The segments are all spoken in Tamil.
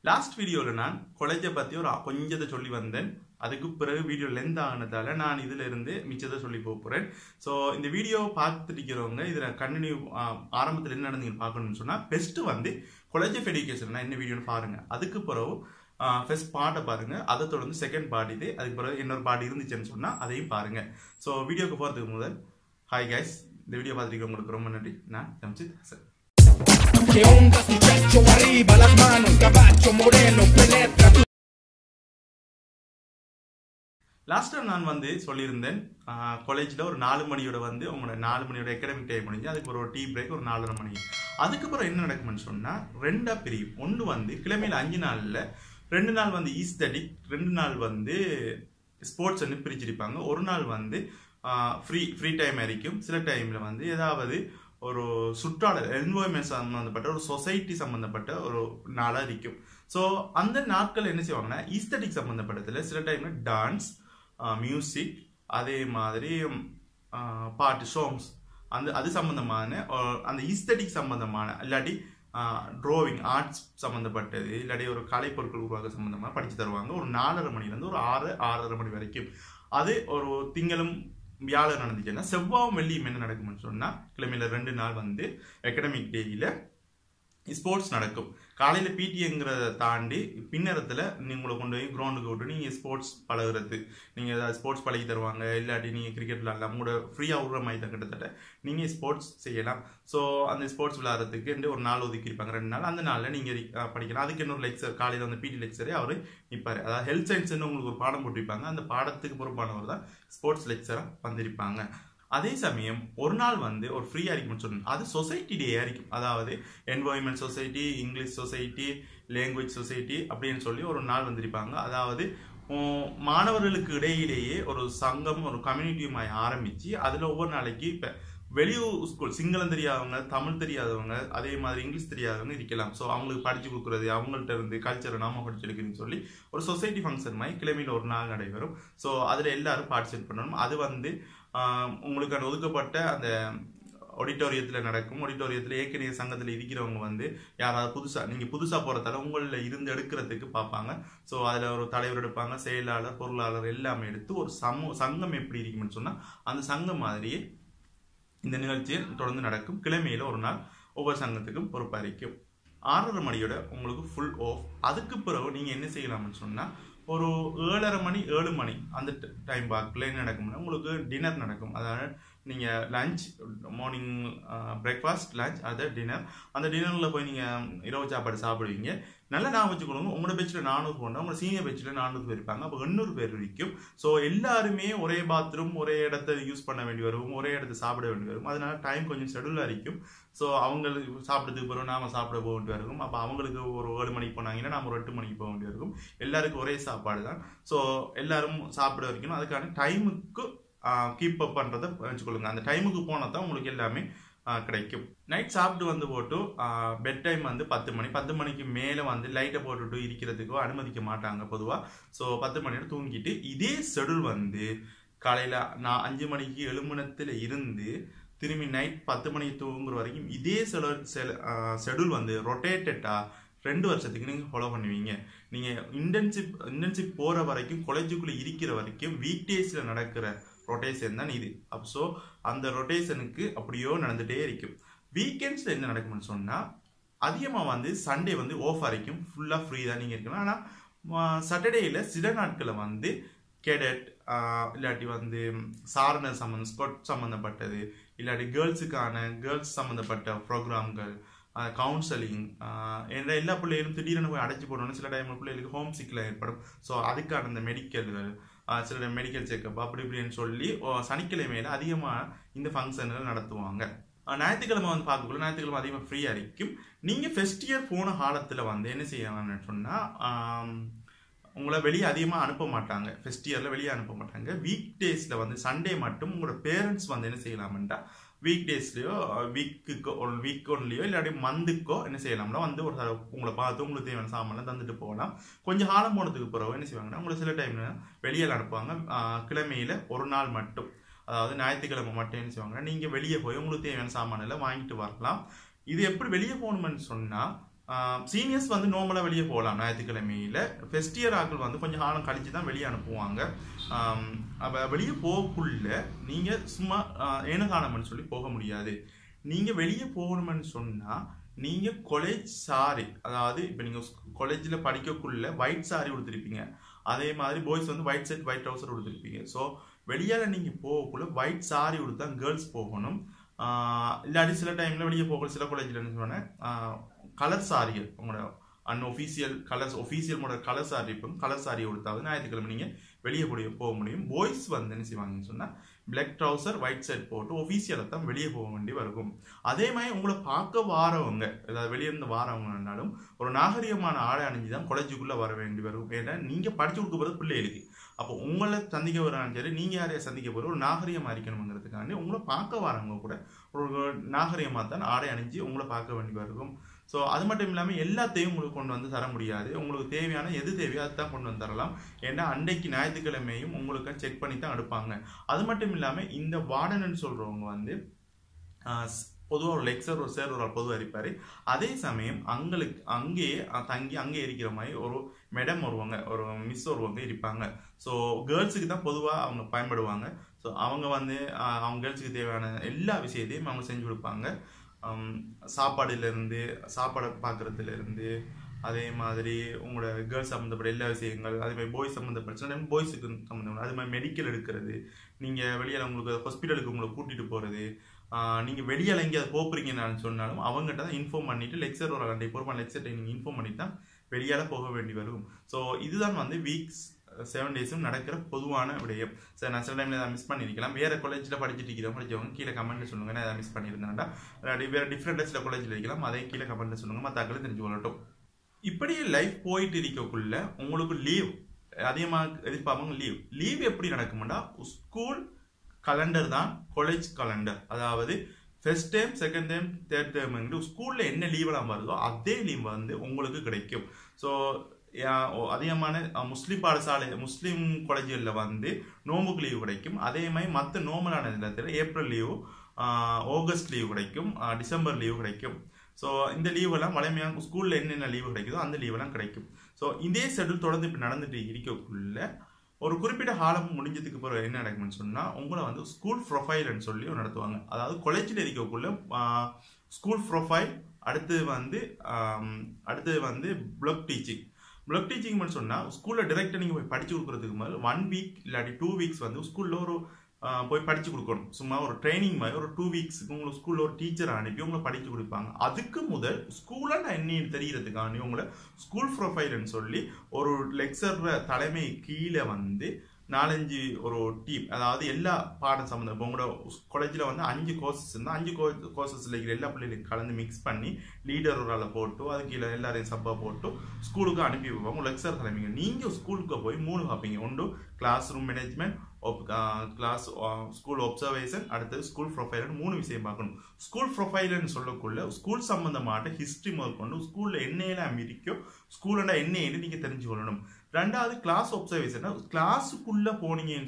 லாஸ்ட் வீடியோவில் நான் கொலேஜை பற்றி ஒரு கொஞ்சத்தை சொல்லி வந்தேன் அதுக்கு பிறகு வீடியோ லென்த் ஆனதால நான் இதுல இருந்து மிச்சத்தை சொல்லி போக போகிறேன் ஸோ இந்த வீடியோ பார்த்துருக்கிறவங்க இதில் கண்டினியூ ஆரம்பத்தில் என்ன நடந்தீங்கன்னு பார்க்கணும்னு சொன்னால் பெஸ்ட்டு வந்து கொலேஜ் ஆஃப் எஜுகேஷன் என்ன வீடியோன்னு பாருங்க அதுக்கு பிறகு ஃபர்ஸ்ட் பாட்டை பாருங்க அதை தொடர்ந்து செகண்ட் பார்ட் இது அதுக்கு பிறகு இன்னொரு பார்ட் இருந்துச்சுன்னு சொன்னால் அதையும் பாருங்க ஸோ வீடியோக்கு போகிறதுக்கு முதல் ஹாய் கைஸ் இந்த வீடியோ பார்த்துருக்க உங்களுக்கு ரொம்ப நன்றி நான் Jamshid Hasan Que onda su pecho arriba, las manos, caballo moreno, penetra tu last time நான் வந்து சொல்லியிருந்தேன் காலேஜில் ஒரு நாலு மணியோட வந்து உங்களோட நாலு மணியோட எக்கடமிக் டைம் முடிஞ்சு அதுக்கு ஒரு டீ பிரேக் ஒரு நாலரை மணி அதுக்கப்புறம் என்ன நடக்கும்னு சொன்னால் ரெண்டாக பிரியும் ஒன்று வந்து கிழமையில் அஞ்சு நாளில் ரெண்டு நாள் வந்து ஈஸ்தடிக் ரெண்டு நாள் வந்து ஸ்போர்ட்ஸ் வந்து பிரிச்சிருப்பாங்க ஒரு நாள் வந்து ஃப்ரீ ஃப்ரீ டைம் வரைக்கும் சில டைமில் வந்து ஏதாவது ஒரு சுற்றாடல் என்வாயன்மெண்ட் சம்மந்தப்பட்ட ஒரு சொசைட்டி சம்மந்தப்பட்ட ஒரு நாளாக இருக்கும் ஸோ அந்த நாட்கள் என்ன செய்வாங்கன்னா ஈஸ்தட்டிக் சம்மந்தப்பட்டதில் சில டைமில் டான்ஸ் மியூசிக் அதே மாதிரி ஆஹ், பாட்டு சாங்ஸ் அந்த அது சம்மந்தமான ஆஹ், அந்த ஈஸ்தட்டிக் சம்மந்தமான இல்லாட்டி ட்ராவிங் ஆர்ட்ஸ் சம்மந்தப்பட்டது இல்லாட்டி ஒரு கலை பொருட்கள் உருவாக்க சம்மந்தமாக படித்து தருவாங்க ஒரு நாலரை மணிலேருந்து ஒரு ஆறு ஆறரை மணி வரைக்கும் அது ஒரு திங்களும் வியாழன் நடந்துச்சுன்னா செவ்வாயும் வெள்ளியும் என்ன நடக்கும்னு சொன்னால் கிழமையில ரெண்டு நாள் வந்து அகடமிக் டேயில் ஸ்போர்ட்ஸ் நடக்கும் காலையில் பிடிங்கிறத தாண்டி பின்னரத்தில் உங்களை கொண்டு போய் கிரவுண்டுக்கு விட்டு நீங்கள் ஸ்போர்ட்ஸ் பழகுறது நீங்கள் ஏதாவது ஸ்போர்ட்ஸ் பழகி தருவாங்க இல்லாட்டி நீங்கள் கிரிக்கெட் விளாடலாம் உங்களோட ஃப்ரீயாக விடுற மாதிரி தான் கிட்டத்தட்ட நீங்கள் ஸ்போர்ட்ஸ் செய்யலாம் ஸோ அந்த ஸ்போர்ட்ஸ் விளாட்றதுக்கு ஒரு நாள் ஒதுக்கியிருப்பாங்க ரெண்டு நாள் அந்த நாளில் நீங்கள் படிக்கலாம் அதுக்கு இன்னொரு லெக்சர் காலையில் வந்து பிடி லெக்சரே அவர் நிற்பார் அதாவது ஹெல்த் சயின்ஸ்னு உங்களுக்கு ஒரு பாடம் போட்டிருப்பாங்க அந்த பாடத்துக்கு பொறுப்பானவர் தான் ஸ்போர்ட்ஸ் லெக்சராக வந்திருப்பாங்க அதே சமயம் ஒரு நாள் வந்து ஒரு ஃப்ரீயாக இருக்கும்னு சொன்னோம் அது சொசைட்டி டேயாக இருக்கும் அதாவது environment society English society language society அப்படின்னு சொல்லி ஒரு நாள் வந்திருப்பாங்க அதாவது உம், மாணவர்களுக்கு இடையிலேயே ஒரு சங்கம் ஒரு கம்யூனிட்டியுமாய் ஆரம்பித்து அதில் ஒவ்வொரு நாளைக்கு இப்போ வெளியூர் ஸ்கூல் சிங்களம் தெரியாதவங்க தமிழ் தெரியாதவங்க அதே மாதிரி இங்கிலீஷ் தெரியாதவங்க இருக்கலாம் ஸோ அவங்களுக்கு படித்து கொடுக்குறது அவங்கள்ட்ட இருந்து கல்ச்சரை நாம படிச்செடுக்குன்னு சொல்லி ஒரு சொசைட்டி ஃபங்க்ஷன் மாதிரி கிழமையில் ஒரு நாள் நடைபெறும் ஸோ அதில் எல்லாரும் பார்ட்டிசிபேட் பண்ணணும் அது வந்து ஆஹ், உங்களுக்கு அந்த ஒதுக்கப்பட்ட அந்த ஆடிட்டோரியத்தில் நடக்கும் ஆடிட்டோரியத்தில் ஏற்கனவே சங்கத்தில் இருக்கிறவங்க வந்து யாராவது புதுசாக நீங்கள் புதுசாக போகிறதால உங்களில் இருந்து எடுக்கிறதுக்கு பார்ப்பாங்க ஸோ அதில் ஒரு தலைவர் எடுப்பாங்க செயலாளர் பொருளாளர் எல்லாமே எடுத்து ஒரு சமூ சங்கம் எப்படி இருக்கும்னு சொன்னால் அந்த சங்கம் மாதிரியே இந்த நிகழ்ச்சி தொடர்ந்து நடக்கும் கிழமையில் ஒரு நாள் ஒவ்வொரு சங்கத்துக்கும் பொறுப்பளிக்கும் ஆறரை மணியோட உங்களுக்கு ஃபுல் ஆஃப் அதுக்கு பிறகு நீங்கள் என்ன செய்யலாம்னு சொன்னால் ஒரு ஏழரை மணி ஏழு மணி அந்த டைம் பார்க்கில் என்ன நடக்கும்னா உங்களுக்கு டின்னர் நடக்கும் அதாவது நீங்கள் லஞ்ச் மார்னிங் பிரேக்ஃபாஸ்ட் லஞ்ச் அது டின்னர் அந்த டின்னரில் போய் நீங்கள் இரவு சாப்பாடு சாப்பிடுவீங்க நல்லா நான் வச்சுக்கணும் உங்களோட பெச்சில் நானூறு போனால் உங்களோட சீனியர் பெச்சில் நானூறு பேர் இருப்பாங்க அப்போ எண்ணூறு பேர் வரைக்கும் ஸோ எல்லாருமே ஒரே பாத்ரூம் ஒரே இடத்த யூஸ் பண்ண வேண்டி வரும் ஒரே இடத்த சாப்பிட வேண்டி வரும் அதனால டைம் கொஞ்சம் ஷெடியூலாக இருக்கும் ஸோ அவங்களுக்கு சாப்பிட்டதுக்கு பிறகு நாம சாப்பிட போக வேண்டியதாக இருக்கும் அப்போ அவங்களுக்கு ஒரு ஏழு மணிக்கு போனாங்கன்னா நாம ஒரு எட்டு மணிக்கு போக வேண்டியது இருக்கும் எல்லாருக்கும் ஒரே சாப்பாடு தான் ஸோ எல்லாரும் சாப்பிட வைக்கணும் அதுக்கான டைமுக்கு கீப் அப் பண்ணுறதை வச்சுக்கொள்ளுங்க அந்த டைமுக்கு போனால் தான் உங்களுக்கு எல்லாமே ஆஹ், கிடைக்கும் நைட் சாப்பிட்டு வந்து போட்டு பெட் டைம் வந்து பத்து மணி பத்து மணிக்கு மேலே வந்து லைட்டை போட்டுட்டு இருக்கிறதுக்கோ அனுமதிக்க மாட்டாங்க பொதுவாக ஸோ பத்து மணியோட தூங்கிட்டு இதே ஷெடியூல் வந்து காலையில் நான் அஞ்சு மணிக்கு எழுமணத்தில் இருந்து திரும்பி நைட் பத்து மணிக்கு தூங்குற வரைக்கும் இதே ஷெடியூல் வந்து ரொட்டேட்டடாக ரெண்டு வருஷத்துக்கு நீங்கள் ஃபாலோ பண்ணுவீங்க நீங்கள் இன்டர்ன்ஷிப் இன்டர்ன்ஷிப் போகிற வரைக்கும் காலேஜுக்குள்ளே இருக்கிற வரைக்கும் வீக் டேஸில் நடக்கிற ரொட்டேஷன் தான் இது அப்போ ஸோ அந்த ரொட்டேஷனுக்கு அப்படியோ நடந்துகிட்டே இருக்கும் வீக்கெண்ட்ஸில் என்ன நடக்கும்னு சொன்னால் அதிகமாக வந்து சண்டே வந்து ஆஃப் வரைக்கும் ஃபுல்லாக ஃப்ரீ தான் நீங்கள் இருக்கணும் ஆனால் சாட்டர்டேயில் சில நாட்களில் வந்து கெடட் இல்லாட்டி வந்து சாரணர் சம்மந்தம் ஸ்கொட் சம்மந்தப்பட்டது இல்லாட்டி கேர்ள்ஸுக்கான கேர்ள்ஸ் சம்மந்தப்பட்ட ப்ரோக்ராம்கள் கவுன்சலிங் என்ற எல்லா பிள்ளைகளும் திடீர்னு போய் அடைச்சி போடணும் சில டைம் பிள்ளைகளுக்கு ஹோம் சிக்கில் ஏற்படும் ஸோ அதுக்கான இந்த மெடிக்கல்கள் சில மெடிக்கல் செக்கப் அப்படி இப்படின்னு சொல்லி ஓ, சனிக்கிழமையில அதிகமாக இந்த ஃபங்க்ஷன்கள் நடத்துவாங்க அஹ் ஞாயிற்றுக்கிழமை வந்து பார்க்கக்குள்ள ஞாயிற்றுக்கிழமை அதிகமாக ஃப்ரீயாக இருக்கும் நீங்கள் ஃபெஸ்ட் இயர் போன காலத்தில் வந்து என்ன செய்யலாம்னு சொன்னால் உங்களை வெளியே அதிகமாக அனுப்ப மாட்டாங்க ஃபெஸ்ட் இயரில் வெளியே அனுப்ப மாட்டாங்க வீக் டேஸில் வந்து சண்டே மட்டும் உங்களோட பேரண்ட்ஸ் வந்து என்ன செய்யலாம்ன்றா வீக் டேஸ்லையோ வீக்குக்கோ ஒரு வீக் ஒன்லையோ இல்லாட்டி மந்த்துக்கோ என்ன செய்யலாம்னா வந்து ஒரு தடவை உங்களை பார்த்து உங்களுக்கு தேவையான சாமான்லாம் தந்துட்டு போகலாம் கொஞ்சம் காலம் போனதுக்கு பிறகு என்ன செய்வாங்கன்னா உங்களை சில டைம்ல வெளியே அனுப்புவாங்க ஆஹ் கிழமையில ஒரு நாள் மட்டும் அதாவது ஞாயிற்றுக்கிழமை மட்டும் என்ன செய்வாங்கன்னா நீங்கள் வெளியே போய் உங்களுக்கு தேவையான சாமான் எல்லாம் வாங்கிட்டு வரலாம் இது எப்படி வெளியே போகணும்னு சொன்னால் சீனியர்ஸ் வந்து நார்மலாக வெளியே போகலாம் ஞாயிற்றுக்கிழமையில் ஃபெஸ்ட் இயர் ஆக்கள் வந்து கொஞ்சம் காலம் கழிச்சு தான் வெளியே அனுப்புவாங்க அப்போ வெளியே போகக்குள்ள நீங்கள் சும்மா ஏன காணம்னு சொல்லி போக முடியாது நீங்கள் வெளியே போகணும்னு சொன்னால் நீங்கள் காலேஜ் சாரி அதாவது இப்போ நீங்கள் காலேஜில் படிக்கக்குள்ள ஒயிட் சாரி கொடுத்துருப்பீங்க அதே மாதிரி பாய்ஸ் வந்து ஒயிட் ஷர்ட் ஒயிட் ட்ரௌசர் கொடுத்துருப்பீங்க ஸோ வெளியால் நீங்கள் போகக்குள்ள ஒயிட் சாரி கொடுத்தா கேர்ள்ஸ் போகணும் ஆஹ் இல்லாட்டி சில டைமில் வெளியே போகல சில காலேஜில் என்ன சொன்னேன் கலர் சாரிகள் உங்களோட அன்ஒஃபீஷியல் கலர்ஸ் ஒஃபீஷியல் மோட கலர் சாரி இருக்கும் கலர் சாரி கொடுத்தாவது ஞாயிற்றுக்கிழமை நீங்கள் வெளியே போய் போக முடியும் பாய்ஸ் வந்து என்ன செய்வாங்கன்னு சொன்னால் பிளாக் ட்ரௌசர் ஒயிட் ஷர்ட் போட்டு ஒஃபீஷியலாக தான் வெளியே போக வேண்டி வரும் அதே மாதிரி உங்களை பார்க்க வாரவங்க அதாவது வெளியே இருந்து வாரவங்கனாலும் ஒரு நாகரிகமான ஆடை அணிஞ்சு தான் காலேஜுக்குள்ளே வர வேண்டி வரும் ஏன்னா நீங்கள் படிச்சு கொடுக்க போகிறது பிள்ளைகளுக்கு அப்போ உங்களை சந்திக்க வரான்னு சரி நீங்கள் யாரையா சந்திக்க போகிற ஒரு நாகரிகமாக இருக்கணுங்கிறதுக்காண்டி உங்களை பார்க்க வரவங்க கூட ஒரு நாகரிகமாக தான் ஆடை அணிஞ்சு உங்களை பார்க்க வேண்டி வரும் ஸோ அது மட்டும் இல்லாமல் எல்லாத்தையும் உங்களுக்கு கொண்டு வந்து தர முடியாது உங்களுக்கு தேவையான எது தேவையோ அதுதான் கொண்டு வந்து தரலாம் ஏன்னா அன்னைக்கு ஞாயிற்றுக்கிழமையும் உங்களுக்கு செக் பண்ணி தான் எடுப்பாங்க அது மட்டும் இல்லாமல் இந்த வார்டன்னு சொல்கிறவங்க வந்து பொதுவாக ஒரு லெக்சர் ஒரு சார் ஒரு பொதுவாக இருப்பார் அதே சமயம் அங்களுக்கு அங்கேயே அஹ், தங்கி அங்கே இருக்கிற மாதிரி ஒரு மேடம் வருவாங்க ஒரு மிஸ் வருவாங்க இருப்பாங்க ஸோ கேர்ள்ஸுக்கு தான் பொதுவாக அவங்க பயன்படுவாங்க ஸோ அவங்க வந்து அஹ், அவங்க கேர்ள்ஸுக்கு தேவையான எல்லா விஷயத்தையும் அவங்க செஞ்சு கொடுப்பாங்க ஹம், சாப்பாடுலேருந்து சாப்பாடை பார்க்குறதுலேருந்து அதே மாதிரி உங்களோட கேர்ள்ஸ் சம்மந்தப்பட்ட எல்லா விஷயங்கள் அதே மாதிரி பாய்ஸ் சம்மந்தப்பட்ட சில டைம் பாய்ஸுக்கு சம்மந்தப்பட்ட அதே மாதிரி மெடிக்கல் எடுக்கிறது நீங்கள் வெளியில் உங்களுக்கு ஹாஸ்பிட்டலுக்கு உங்களை கூட்டிகிட்டு போகிறது நீங்கள் வெளியில் எங்கேயாவது போகிறீங்கன்னு சொன்னாலும் அவங்ககிட்ட தான் இன்ஃபார்ம் பண்ணிவிட்டு லெக்சர் ஒரு ரெண்டு பொறுப்பான லெக்சர் நீங்கள் இன்ஃபார்ம் பண்ணிட்டு தான் வெளியால் போக வேண்டி வரும் ஸோ இதுதான் வந்து வீக்ஸ் செவன் டேஸும் நடக்கிற பொதுவான விடயம் சார் நான் சில டைமில் ஏதாவது மிஸ் பண்ணியிருக்கலாம் வேறு காலேஜில் படிச்சுட்டு இருக்கிறவங்க படிச்சவங்க கீழே கமெண்ட் சொல்லுங்க நான் ஏதாவது மிஸ் பண்ணியிருந்தேன்டா இல்லாட்டி வேறு டிஃப்ரெண்ட் சில காலேஜில் இருக்கலாம் அதை கீழே கமெண்ட் சொல்லுங்க மற்றாக்களும் தெரிஞ்சு கொள்ளட்டும் இப்படியே லைஃப் போயிட்டு இருக்கக்குள்ள உங்களுக்கு லீவ் அதிகமாக எதிர்பார்ப்பாங்க லீவ் லீவ் எப்படி நடக்கும்னா ஸ்கூல் கலண்டர் தான் காலேஜ் கலண்டர் அதாவது first time second time third time ஸ்கூலில் என்ன லீவெல்லாம் வருதோ அதே லீவ் வந்து உங்களுக்கு கிடைக்கும் ஸோ அதிகமான அஹ், முஸ்லிம் பாடசாலை முஸ்லீம் காலேஜுகளில் வந்து நோம்புக்கு லீவு கிடைக்கும் அதே மாதிரி மற்ற நோம்பலான நேரத்தில் ஏப்ரல் லீவு ஆகஸ்ட் லீவு கிடைக்கும் அஹ், டிசம்பர் லீவு கிடைக்கும் ஸோ இந்த லீவெல்லாம் வளமையாக ஸ்கூலில் என்னென்ன லீவு கிடைக்குதோ அந்த லீவெல்லாம் கிடைக்கும் ஸோ இதே ஷெடியூல் தொடர்ந்து இப்போ நடந்துட்டு இருக்கக்குள்ள ஒரு குறிப்பிட்ட காலம் முடிஞ்சதுக்கு பிறகு என்ன நடக்கும்னு சொன்னால் உங்களை வந்து ஸ்கூல் ப்ரொஃபைல்னு சொல்லி ஒன்று நடத்துவாங்க அதாவது காலேஜில் இருக்கக்குள்ள ஸ்கூல் ப்ரொஃபைல் அடுத்து வந்து ஆம், அடுத்து வந்து பிளாக் டீச்சிங் பிளாக் டீச்சிங் சொன்னால் ஸ்கூலில் டிரெக்டாக நீங்கள் போய் படிச்சு கொடுக்குறதுக்கு முதல்ல ஒன் வீக் இல்லாட்டி டூ வீக்ஸ் வந்து ஸ்கூலில் ஒரு ஆ, போய் படிச்சு கொடுக்கணும் சும்மா ஒரு ட்ரைனிங் மாதிரி ஒரு டூ வீக்ஸுக்கு உங்களுக்கு ஸ்கூலில் ஒரு டீச்சர் அனுப்பி உங்களை படிச்சு கொடுப்பாங்க அதுக்கு முதல் ஸ்கூலில் நான் என்ன தெரியறதுக்காண்டி உங்களை ஸ்கூல் ப்ரொஃபைல்னு சொல்லி ஒரு லெக்சர் தலைமை கீழே வந்து நாலஞ்சு ஒரு டீம் அதாவது எல்லா பாடம் சம்மந்தம் இப்போ உங்களோட காலேஜில் வந்து அஞ்சு கோர்சஸ் இருந்தால் அஞ்சு கோ கோர்சஸில் இருக்கிற எல்லா பிள்ளைகளையும் கலந்து மிக்ஸ் பண்ணி லீடர் ஒரு ஆளை போட்டு அது கீழே எல்லாரையும் சப்பாக போட்டு ஸ்கூலுக்கு அனுப்பி வைப்பாங்க லெக்சர் தலைமைங்க நீங்கள் ஸ்கூலுக்கு போய் மூணு பார்ப்பீங்க ஒன்று classroom management class school observation அடுத்தது ஸ்கூல் ப்ரொஃபைல்னு மூணு விஷயம் பார்க்கணும் ஸ்கூல் ப்ரொஃபைல்னு சொல்லக்குள்ள ஸ்கூல் சம்பந்தமான ஹிஸ்ட்ரி முதற்கொண்டு ஸ்கூலில் என்ன எல்லாம் இருக்கோ ஸ்கூலோட என்ன என்ன நீங்கள் தெரிஞ்சு கொள்ளணும் ரெண்டாவது கிளாஸ் ஒப்சர்வேஷன் கிளாஸுக்குள்ளே போனீங்கன்னு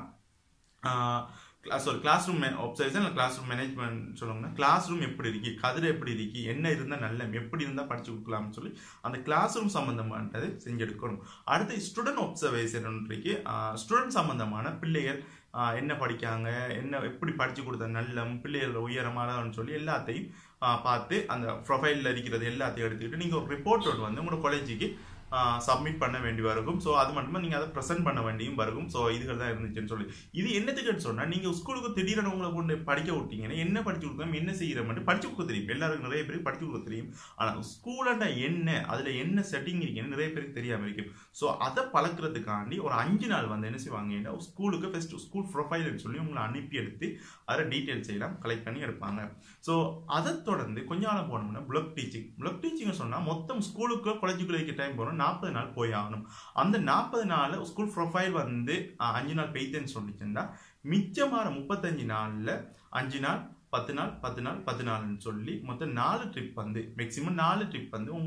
சொன்னால் sorry classroom observation classroom management சொல்லுவாங்கன்னா கிளாஸ் ரூம் எப்படி இருக்கு கதிரை எப்படி இருக்கு என்ன இருந்தால் நல்ல எப்படி இருந்தால் படிச்சு கொடுக்கலாம்னு சொல்லி அந்த கிளாஸ் ரூம் சம்பந்தமானது செஞ்செடுக்கணும் அடுத்து ஸ்டூடெண்ட் ஒப்சர்வேஷன் இருக்கு ஸ்டூடெண்ட் சம்பந்தமான பிள்ளைகள் ஆஹ் என்ன படிக்காங்க என்ன எப்படி படிச்சு கொடுத்த நல்லம் பிள்ளைகள் உயரமானன்னு சொல்லி எல்லாத்தையும் ஆஹ் பார்த்து அந்த ப்ரொஃபைலில் இருக்கிறது எல்லாத்தையும் எடுத்துக்கிட்டு நீங்கள் ஒரு ரிப்போர்ட் வந்து உங்களோட காலேஜுக்கு சப்மிட் பண்ண வேண்டி வரும் ஸோ அது மட்டுமே நீங்கள் அதை ப்ரெசென்ட் பண்ண வேண்டியும் வரும் ஸோ இதுகள் தான் இருந்துச்சுன்னு சொல்லி இது என்னத்துக்குன்னு சொன்னால் நீங்கள் ஸ்கூலுக்கு திடீரென உங்களை கொண்டு படிக்க விட்டீங்கன்னா என்ன படிச்சு கொடுக்கணும் என்ன செய்கிறோம்னு படிச்சு கொடுக்க தெரியும் எல்லாருக்கும் நிறைய பேருக்கு படிச்சு கொடுக்க தெரியும் ஆனால் ஸ்கூலண்டா என்ன அதில் என்ன செட்டிங் இருக்குன்னு நிறைய பேருக்கு தெரியாமல் இருக்கும் ஸோ அதை பழக்கிறதுக்காண்டி ஒரு அஞ்சு நாள் வந்து என்ன செய்வாங்கன்னா ஸ்கூலுக்கு ஃபஸ்ட் ஸ்கூல் ப்ரொஃபைல்னு சொல்லி உங்களை அனுப்பி எடுத்து அதை டீட்டெயில்ஸ் எல்லாம் கலெக்ட் பண்ணி எடுப்பாங்க ஸோ அதை தொடர்ந்து கொஞ்ச நாள் போனோம்னா பிளக் டீச்சிங் பிளக் டீச்சிங் சொன்னால் மொத்தம் ஸ்கூலுக்கு காலேஜுக்குள்ள இருக்க டைம் போகிறோம் நாற்பது நாள் போய் ஆகணும் அந்த நாற்பது நாள் ஸ்கூல் ப்ரொஃபைல் வந்து அஹ், அஞ்சு நாள் பெய்துன்னு சொல்லிச்சுன்னா மிச்சமான முப்பத்தஞ்சு நாளில் அஞ்சு நாள் பத்து நாள் பத்து நாள் பத்து நாள்னு சொல்லி மொத்தம் நாலு ட்ரிப் வந்து மேக்ஸிமம் நாலு ட்ரிப் வந்து உங்களை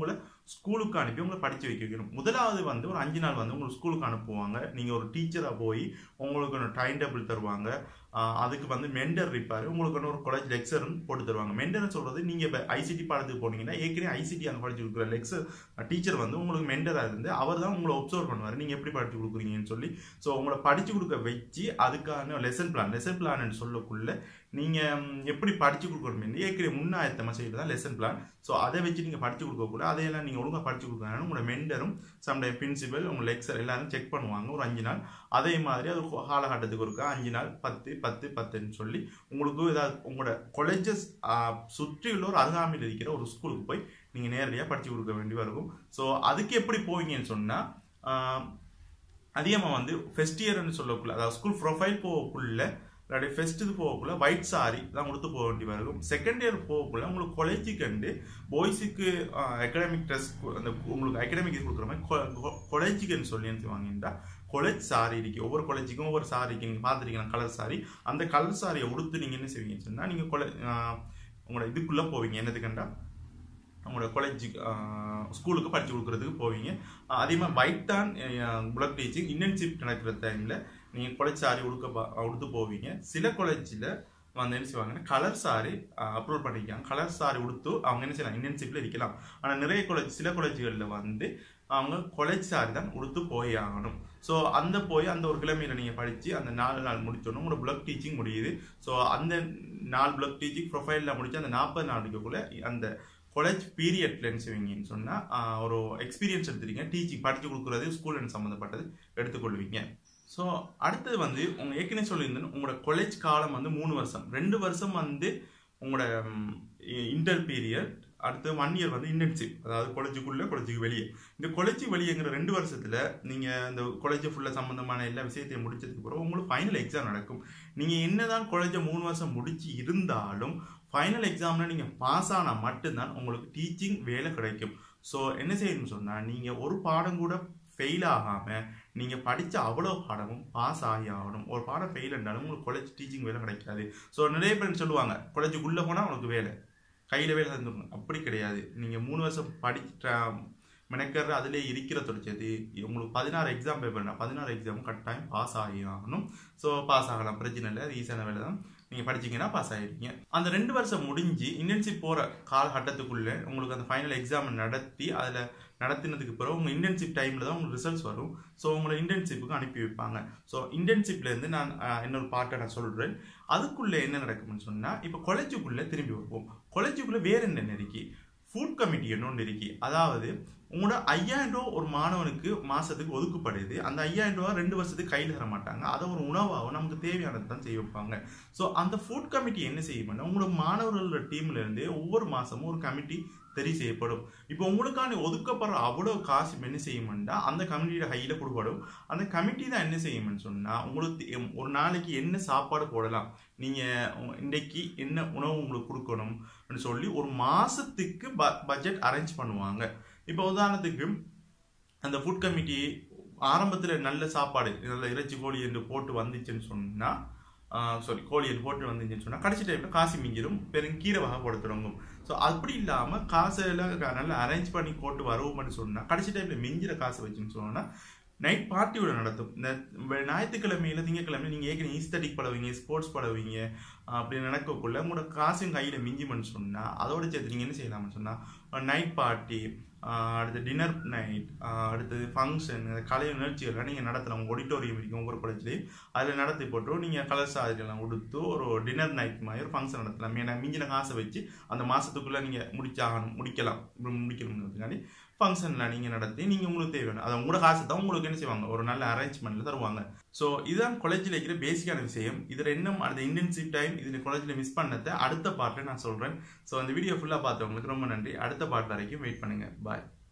ஸ்கூலுக்கு அனுப்பி உங்களை படித்து வைக்க வைக்கணும் முதலாவது வந்து ஒரு அஞ்சு நாள் வந்து உங்களுக்கு ஸ்கூலுக்கு அனுப்புவாங்க நீங்கள் ஒரு டீச்சராக போய் உங்களுக்கு ஒரு டைம் டேபிள் தருவாங்க ஆஹ் அதுக்கு வந்து மெண்டர் இருப்பார் உங்களுக்கு வந்து ஒரு காலேஜ் லெக்சரும் போட்டு தருவாங்க மெண்டர்னு சொல்கிறது நீங்கள் இப்போ ஐசிடி பாடத்துக்கு போனீங்கன்னா ஏற்கனவே ஐசிடி அங்கே படிச்சு கொடுக்குற லெக்சர் டீச்சர் வந்து உங்களுக்கு மெண்டராக இருந்து அவர் தான் உங்களை ஒப்சர்வ் பண்ணுவார் நீங்கள் எப்படி படிச்சு கொடுக்குறீங்கன்னு சொல்லி ஸோ உங்களை படிச்சு கொடுக்க வச்சு அதுக்கான லெசன் பிளான் லெசன் பிளான் சொல்லக்குள்ள நீங்கள் எப்படி படிச்சு கொடுக்கணும் ஏற்கனவே முன்னாயத்தமாக செய்யறது தான் லெசன் பிளான் ஸோ அதை வச்சு நீங்கள் படிச்சு கொடுக்கக்கூட அதையெல்லாம் நீங்கள் ஒழுங்காக படிச்சு கொடுக்கணும் உங்களோட மெண்டரும் சம்டைம் பிரின்சிபல் உங்கள் லெக்சர் எல்லாரும் செக் பண்ணுவாங்க ஒரு அஞ்சு நாள் அதே மாதிரி அது காலகட்டத்துக்கு இருக்கா அஞ்சு நாள் பத்து பத்து பத்துன்னு சொல்லி உங்களுக்கு ஏதாவது உங்களோட காலேஜஸ் சுற்றியுள்ள ஒரு அருகாமையில் இருக்கிற ஒரு ஸ்கூலுக்கு போய் நீங்கள் நேரடியாக படித்து கொடுக்க வேண்டி இருக்கும் ஸோ அதுக்கு எப்படி போவீங்கன்னு சொன்னால் அதிகமாக வந்து ஃபெஸ்ட் இயர்னு சொல்லக்குள்ள அதாவது ஸ்கூல் ப்ரொஃபைல் போகக்குள்ள இல்லாட்டி ஃபெஸ்ட்டுக்கு போகக்குள்ள ஒயிட் சாரி தான் கொடுத்து போக வேண்டி வரும் செகண்ட் இயர் போகக்குள்ள உங்களுக்கு காலேஜுக்கு கண்டு பாய்ஸுக்கு அகாடமிக் ட்ரெஸ் அந்த உங்களுக்கு அகாடமிக் கொடுக்குற மாதிரி காலேஜுக்குன்னு சொல்லி என்ன செய்வாங்கன்னா காலேஜ் சாரி இருக்கு ஒவ்வொரு காலேஜுக்கும் ஒவ்வொரு சாரி இருக்கு நீங்கள் பார்த்துருக்கீங்க கலர் சாரி அந்த கலர் சாரியை உடுத்து நீங்கள் என்ன செய்வீங்கன்னு சொன்னால் நீங்கள் கொலை உங்களோட இதுக்குள்ளே போவீங்க என்னதுக்கண்டா உங்களோட காலேஜுக்கு ஸ்கூலுக்கு படித்து கொடுக்குறதுக்கு போவீங்க அஹ் அதே மாதிரி ஒயிட் தான் புலக் டீச்சிங் இன்டர்ன்ஷிப் நடக்கிற டைமில் நீங்கள் காலேஜ் சாரி உடுக்க பா- உடுத்து போவீங்க சில காலேஜில் வந்து என்ன செய்வாங்கன்னா கலர் சாரி அப்ரூவ் பண்ணிக்காங்க கலர் சாரி உடுத்து அவங்க என்ன செய்யலாம் இன்டர்ன்ஷிப்பில் இருக்கலாம் ஆனால் நிறைய காலேஜ் சில காலேஜுகளில் வந்து அவங்க காலேஜ் சாரி தான் உடுத்து போய் ஆகணும் ஸோ அந்த போய் அந்த ஒரு கிழமையில நீங்கள் படித்து அந்த நாலு நாள் முடிச்சோன்னா உங்களோட பிளக் டீச்சிங் முடியுது ஸோ அந்த நாலு பிளக் டீச்சிங் ப்ரொஃபைலில் முடிச்சு அந்த நாற்பது நாளுக்குள்ள அந்த காலேஜ் பீரியட்ல என்ன செய்வீங்கன்னு சொன்னால் ஒரு எக்ஸ்பீரியன்ஸ் எடுத்துறீங்க டீச்சிங் படித்து கொடுக்குறது ஸ்கூல் சம்மந்தப்பட்டது எடுத்துக்கொள்வீங்க ஸோ அடுத்தது வந்து உங்க ஏற்கனவே சொல்லியிருந்தேன் உங்களோட காலேஜ் காலம் வந்து மூணு வருஷம் ரெண்டு வருஷம் வந்து உங்களோட இன்டர் பீரியட் அடுத்து ஒன் இயர் வந்து இன்டர்ன்ஷிப் அதாவது காலேஜுக்குள்ள காலேஜுக்கு வெளியே இந்த காலேஜ் வெளியேங்கிற ரெண்டு வருஷத்துல நீங்க இந்த காலேஜ் ஃபுல்லா சம்பந்தமான எல்லா விஷயத்தையும் முடிச்சதுக்கு பிறகு உங்களுக்கு ஃபைனல் எக்ஸாம் நடக்கும் நீங்க என்னதான் காலேஜை மூணு வருஷம் முடிச்சு இருந்தாலும் ஃபைனல் எக்ஸாம்ல நீங்க பாஸ் ஆனா மட்டும்தான் உங்களுக்கு டீச்சிங் வேலை கிடைக்கும் ஸோ என்ன செய்யணும்னு சொன்னா நீங்க ஒரு பாடம் கூட ஃபெயில் ஆகாம நீங்க படிச்ச அவ்வளோ பாடமும் பாஸ் ஆகி ஆகணும் ஒரு பாடம் ஃபெயில் இருந்தாலும் உங்களுக்கு காலேஜ் டீச்சிங் வேலை கிடைக்காது ஸோ நிறைய பேர் சொல்லுவாங்க காலேஜுக்குள்ள போனா உனக்கு வேலை கையில வேலை தந்துடணும் அப்படி கிடையாது நீங்க மூணு வருஷம் படிச்ச மெனக்கர் அதிலே இருக்கிற தொலைச்சது உங்களுக்கு பதினாறு எக்ஸாம் பேப்பர்னா பதினாறு எக்ஸாம் கட்டாயம் பாஸ் ஆகி ஆகணும் ஸோ பாஸ் ஆகலாம் பிரச்சனை இல்லை அது ஈஸியான வேலை தான் நீங்கள் படிச்சீங்கன்னா பாஸ் ஆகிடுங்க அந்த ரெண்டு வருஷம் முடிஞ்சு இன்டர்ன்ஷிப் போகிற காலகட்டத்துக்குள்ளே உங்களுக்கு அந்த ஃபைனல் எக்ஸாம் நடத்தி அதில் நடத்தினதுக்கு பிறகு உங்கள் இன்டர்ன்ஷிப் டைமில் தான் உங்களுக்கு ரிசல்ட்ஸ் வரும் ஸோ உங்களை இன்டர்ன்ஷிப்புக்கு அனுப்பி வைப்பாங்க ஸோ இன்டர்ன்ஷிப்லேருந்து நான் அஹ், இன்னொரு பாட்டை நான் சொல்கிறேன் அதுக்குள்ளே என்ன நடக்கும்னு சொன்னால் இப்போ காலேஜுக்குள்ளே திரும்பி வருவோம் காலேஜுக்குள்ளே வேற என்ன இருக்கு ஃபுட் கமிட்டி ஒன்று இருக்கு அதாவது உங்களோட ஐயாயிரம் ரூபா ஒரு மாணவனுக்கு மாசத்துக்கு ஒதுக்கப்படுது அந்த ஐயாயிரம் ரூபா ரெண்டு வருஷத்துக்கு கையில் தர மாட்டாங்க அதை ஒரு உணவாகவும் நமக்கு தேவையானது தான் செய்ய வைப்பாங்க ஸோ அந்த ஃபுட் கமிட்டி என்ன செய்யும்னா உங்களோட மாணவர்களோட டீம்ல இருந்து ஒவ்வொரு மாசமும் ஒரு கமிட்டி தெரிவு செய்யப்படும் இப்போ உங்களுக்கான ஒதுக்கப்படுற அவ்வளோ காசு என்ன செய்யும்னா அந்த கமிட்டியோட கையில கொடுக்கப்படும் அந்த கமிட்டி தான் என்ன செய்யும்னு சொன்னா உங்களுக்கு தெ- ஒரு நாளைக்கு என்ன சாப்பாடு போடலாம் நீங்க உங்க- இன்றைக்கு என்ன உணவு உங்களுக்கு கொடுக்கணும்னு சொல்லி ஒரு மாசத்துக்கு பட்ஜெட் அரேஞ்ச் பண்ணுவாங்க இப்போ உதாரணத்துக்கு அந்த ஃபுட் கமிட்டி ஆரம்பத்தில் நல்ல சாப்பாடு நல்ல இறைச்சி கோழி என்று போட்டு வந்துச்சுன்னு சொன்னா சாரி கோழி என்று போட்டு வந்துச்சுன்னு சொன்னா கடைசி டைம்ல காசு மிஞ்சிடும் பெரும் கீரை வகை போட தொடங்கும் ஸோ அப்படி இல்லாம காசெல்லாம் க- நல்லா அரேஞ்ச் பண்ணி போட்டு வருவோம்னு சொன்னா கடைசி டைம்ல மிஞ்சிற காசு வச்சுன்னு சொன்னா நைட் பார்ட்டியோட நடத்தும் இந்த வெ- ஞாயிற்றுக்கிழமையில திங்கக்கிழமை நீங்க ஏற்கனவே ஈஸ்தட்டிக் படவீங்க ஸ்போர்ட்ஸ் படவீங்க அப்படி நடக்கக்குள்ள உங்களோட காசும் கையில மிஞ்சிமன்னு சொன்னா அதோட சேர்த்து நீங்க என்ன செய்யலாம்னு சொன்னா நைட் பார்ட்டி அடுத்து டின்னர் நைட் அடுத்தது ஃபங்க்ஷன் கலை நிகழ்ச்சிகள்லாம் நீங்கள் நடத்தலாம் உங்கள் ஆடிட்டோரியம் இருக்கும் ஒவ்வொரு காலேஜ்லேயும் அதில் நடத்தி போட்டு நீங்கள் கலர் சாதனைலாம் கொடுத்து ஒரு டின்னர் நைட் மாதிரி ஒரு ஃபங்க்ஷன் நடத்தலாம் ஏன்னா மிஞ்சின காசை வச்சு அந்த மாதத்துக்குள்ளே நீங்கள் முடிச்சாகணும் முடிக்கலாம் முடிக்கணுங்கிறதுக்காண்டி ஃபங்க்ஷனில் நீங்கள் நடத்தி நீங்கள் உங்களுக்கு தேவையான அது உங்களோட காசு தான் உங்களுக்கு என்ன செய்வாங்க ஒரு நல்ல அரேஞ்ச்மெண்ட்டில் தருவாங்க ஸோ இதுதான் காலேஜில் இருக்கிற பேசிக்கான விஷயம் இதில் இன்னும் அடுத்த இன்டர்ன்ஷிப் டைம் இதில் காலேஜில் மிஸ் பண்ணதை அடுத்த பார்ட்டில் நான் சொல்கிறேன் ஸோ அந்த வீடியோ ஃபுல்லாக பார்த்தவங்களுக்கு ரொம்ப நன்றி அடுத்த பார்ட் வரைக்கும் வெயிட் பண்ணுங்கள் பாய்